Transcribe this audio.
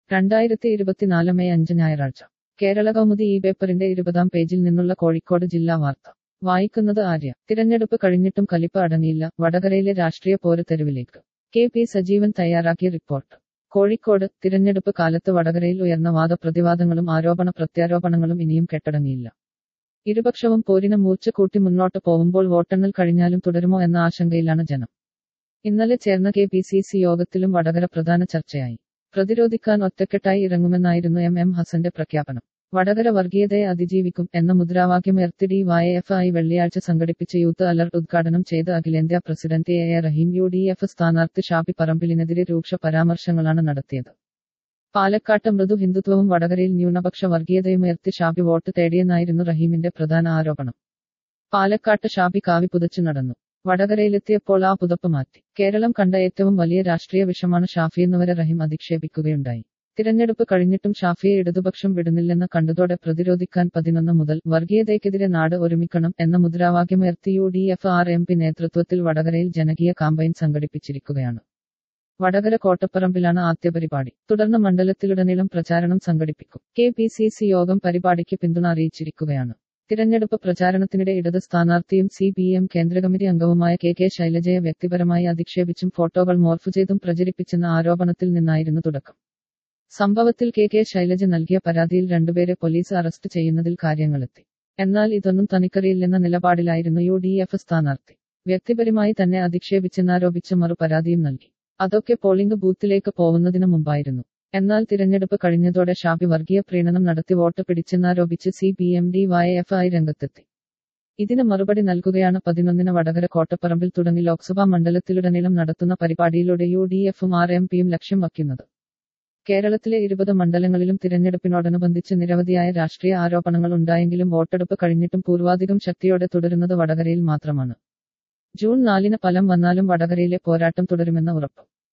രണ്ടായിരത്തി ഇരുപത്തിനാല് മെയ് അഞ്ച് ഞായറാഴ്ച കേരള കൗമുദി ഈ പേപ്പറിന്റെ ഇരുപതാം പേജിൽ നിന്നുള്ള കോഴിക്കോട് ജില്ലാ വാർത്ത വായിക്കുന്നത് ആര്യ തിരഞ്ഞെടുപ്പ് കഴിഞ്ഞിട്ടും കലിപ്പ് അടങ്ങിയില്ല വടകരയിലെ രാഷ്ട്രീയ പോര് തെരുവിലേക്ക് കെ പി സജീവൻ തയ്യാറാക്കിയ റിപ്പോർട്ട് കോഴിക്കോട് തിരഞ്ഞെടുപ്പ് കാലത്ത് വടകരയിൽ ഉയർന്ന വാദപ്രതിവാദങ്ങളും ആരോപണ പ്രത്യാരോപണങ്ങളും ഇനിയും കെട്ടടങ്ങിയില്ല ഇരുപക്ഷവും പോരിന് മൂർച്ച കൂട്ടി മുന്നോട്ട് പോകുമ്പോൾ വോട്ടെണ്ണൽ കഴിഞ്ഞാലും തുടരുമോ എന്ന ആശങ്കയിലാണ് ജനം ഇന്നലെ ചേർന്ന കെ പി സി സി യോഗത്തിലും വടകര പ്രധാന ചർച്ചയായി പ്രതിരോധിക്കാൻ ഒറ്റക്കെട്ടായി ഇറങ്ങുമെന്നായിരുന്നു എം എം ഹസന്റെ പ്രഖ്യാപനം വടകര വർഗീയതയെ അതിജീവിക്കും എന്ന മുദ്രാവാക്യമുയർത്തി ഡി വൈ എഫ് ഐ വെള്ളിയാഴ്ച സംഘടിപ്പിച്ച യൂത്ത് അലർട്ട് ഉദ്ഘാടനം ചെയ്ത് അഖിലേന്ത്യാ president A A Rahim U D F സ്ഥാനാർത്ഥി ഷാഫി പറമ്പിലിനെതിരെ രൂക്ഷ പരാമർശങ്ങളാണ് നടത്തിയത് പാലക്കാട്ട് മൃദു ഹിന്ദുത്വവും വടകരയിൽ ന്യൂനപക്ഷ വർഗീയതയുമുയർത്തി ഷാബി വോട്ട് തേടിയെന്നായിരുന്നു റഹീമിന്റെ പ്രധാന ആരോപണം പാലക്കാട്ട് ഷാബി കാവി പുതച്ചു നടന്നു വടകരയിലെത്തിയപ്പോൾ ആ പുതപ്പ് മാറ്റി കേരളം കണ്ട ഏറ്റവും വലിയ രാഷ്ട്രീയ വിഷമാണ് ഷാഫിയെന്നുവരെ റഹീം അധിക്ഷേപിക്കുകയുണ്ടായി തിരഞ്ഞെടുപ്പ് കഴിഞ്ഞിട്ടും ഷാഫിയെ ഇടതുപക്ഷം വിടുന്നില്ലെന്ന് കണ്ടതോടെ പ്രതിരോധിക്കാൻ പതിനൊന്ന് മുതൽ വർഗീയതയ്ക്കെതിരെ നാട് ഒരുമിക്കണം എന്ന മുദ്രാവാക്യമുയർത്തി U D F R M P നേതൃത്വത്തിൽ വടകരയിൽ ജനകീയ കാമ്പയിൻ സംഘടിപ്പിച്ചിരിക്കുകയാണ് വടകര കോട്ടപ്പറമ്പിലാണ് ആദ്യ പരിപാടി തുടർന്ന് മണ്ഡലത്തിലുടനീളം പ്രചാരണം സംഘടിപ്പിക്കും കെ പി സി സി യോഗം പരിപാടിക്ക് പിന്തുണ അറിയിച്ചിരിക്കുകയാണ് തിരഞ്ഞെടുപ്പ് പ്രചാരണത്തിനിടെ ഇടത് സ്ഥാനാർത്ഥിയും സി പി എം കേന്ദ്ര കമ്മിറ്റി അംഗവുമായ കെ കെ ശൈലജയെ വ്യക്തിപരമായി അധിക്ഷേപിച്ചും ഫോട്ടോകൾ മോർഫ് ചെയ്തും പ്രചരിപ്പിച്ചെന്ന ആരോപണത്തിൽ നിന്നായിരുന്നു തുടക്കം സംഭവത്തിൽ കെ കെ ശൈലജ നൽകിയ പരാതിയിൽ രണ്ടുപേരെ പോലീസ് അറസ്റ്റ് ചെയ്യുന്നതിൽ കാര്യങ്ങളെത്തി എന്നാൽ ഇതൊന്നും തനിക്കറിയില്ലെന്ന നിലപാടിലായിരുന്നു യു ഡി എഫ് സ്ഥാനാർത്ഥി വ്യക്തിപരമായി തന്നെ അധിക്ഷേപിച്ചെന്നാരോപിച്ച് മറു പരാതിയും നൽകി അതൊക്കെ പോളിംഗ് ബൂത്തിലേക്ക് പോകുന്നതിന് മുമ്പായിരുന്നു എന്നാൽ തിരഞ്ഞെടുപ്പ് കഴിഞ്ഞതോടെ ഷാബി വർഗീയ പ്രീണനം നടത്തി വോട്ട് പിടിച്ചെന്നാരോപിച്ച് C P M D Y F I രംഗത്തെത്തി ഇതിന് മറുപടി നൽകുകയാണ് പതിനൊന്നിന് വടകര കോട്ടപ്പറമ്പിൽ തുടങ്ങി ലോക്സഭാ മണ്ഡലത്തിലുടനീളം നടത്തുന്ന പരിപാടിയിലൂടെ യു ഡി എഫും ആർ എം പിയും ലക്ഷ്യം വയ്ക്കുന്നത് കേരളത്തിലെ ഇരുപത് മണ്ഡലങ്ങളിലും തിരഞ്ഞെടുപ്പിനോടനുബന്ധിച്ച് നിരവധിയായ രാഷ്ട്രീയ ആരോപണങ്ങൾ ഉണ്ടായെങ്കിലും വോട്ടെടുപ്പ് കഴിഞ്ഞിട്ടും പൂർവാധികം ശക്തിയോടെ തുടരുന്നത് വടകരയിൽ മാത്രമാണ് ജൂൺ നാലിന് ഫലം വന്നാലും വടകരയിലെ പോരാട്ടം തുടരുമെന്ന ഉറപ്പ്